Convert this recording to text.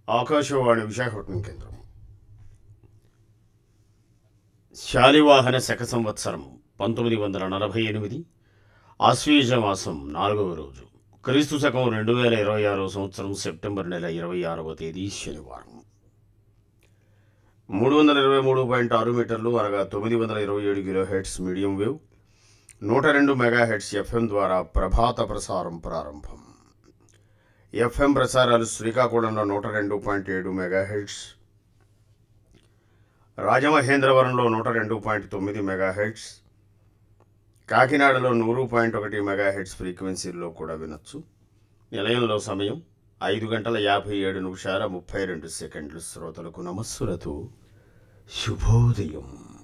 ఆకాశవాణి విశాఖపట్నం కేంద్రం శాలివాహన శక సంవత్సరం పంతొమ్మిది వందల నలభై ఎనిమిది ఆశ్వీజ మాసం నాలుగవ రోజు క్రీస్తు శకం రెండు వేల ఇరవై ఆరో సంవత్సరం సెప్టెంబర్ నెల ఇరవై ఆరవ తేదీ శనివారం మూడు వందల ఇరవై మూడు పాయింట్ ఆరు మీటర్లు అనగా తొమ్మిది వందల ఇరవై ఏడు కిలో హెడ్స్ మీడియం వేవ్ నూట రెండు మెగా హెడ్స్ ఎఫ్ఎం ద్వారా ప్రభాత ప్రసారం ప్రారంభం ఎఫ్ఎం ప్రసారాలు శ్రీకాకుళంలో నూట రెండు పాయింట్ ఏడు మెగా హెడ్స్ రాజమహేంద్రవరంలో నూట రెండు పాయింట్ తొమ్మిది మెగా హెడ్స్ కాకినాడలో నూరు పాయింట్ ఒకటి మెగా హెడ్స్ ఫ్రీక్వెన్సీల్లో కూడా వినొచ్చు నిలయంలో సమయం ఐదు గంటల యాభై ఏడు నిమిషాల ముప్పై రెండు సెకండ్లు శ్రోతలకు నమస్సులతో శుభోదయం